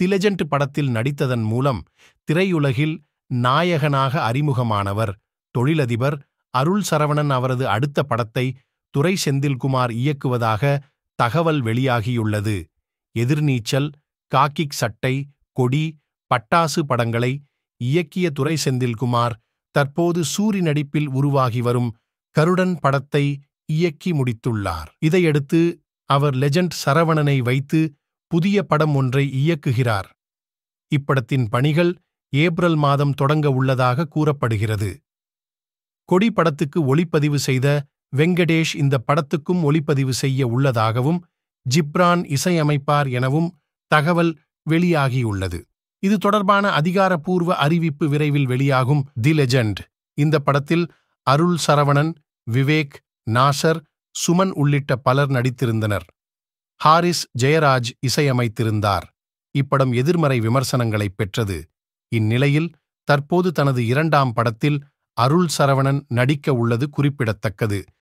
தி legend படத்தில் நடித்ததன் மூலம் திரையுலகில் நாயகனாக அறிமுகமானவர் தொழிலதிபர் அருள் சரவணன் அவரது அடுத்த படத்தை துரை செந்தில்குமார் இயக்குவதாக தகவல் வெளியாகியுள்ளது எதிர்நீச்சல் காக்கிக் சட்டை கொடி பட்டாசு படங்களை இயக்கிய துரை செந்தில்குமார் தற்போது சூரி நடிப்பில் உருவாகி வரும் கருடன் படத்தை இயக்கி முடித்துள்ளார் இதையடுத்து அவர் லெஜண்ட் சரவணனை வைத்து புதிய படம் ஒன்றை இயக்குகிறார் இப்படத்தின் பணிகள் ஏப்ரல் மாதம் தொடங்க உள்ளதாக கூறப்படுகிறது கொடி படத்துக்கு ஒளிப்பதிவு செய்த வெங்கடேஷ் இந்த படத்துக்கும் ஒளிப்பதிவு செய்ய உள்ளதாகவும் ஜிப்ரான் இசையமைப்பார் எனவும் தகவல் வெளியாகியுள்ளது இது தொடர்பான அதிகாரப்பூர்வ அறிவிப்பு விரைவில் வெளியாகும் தி லெஜண்ட் இந்த படத்தில் அருள் சரவணன் விவேக் நாசர் சுமன் உள்ளிட்ட பலர் நடித்திருந்தனர் ஹாரிஸ் ஜெயராஜ் இசையமைத்திருந்தார் இப்படம் எதிர்மறை விமர்சனங்களை பெற்றது இந்நிலையில் தற்போது தனது இரண்டாம் படத்தில் அருள் சரவணன் நடிக்க உள்ளது குறிப்பிடத்தக்கது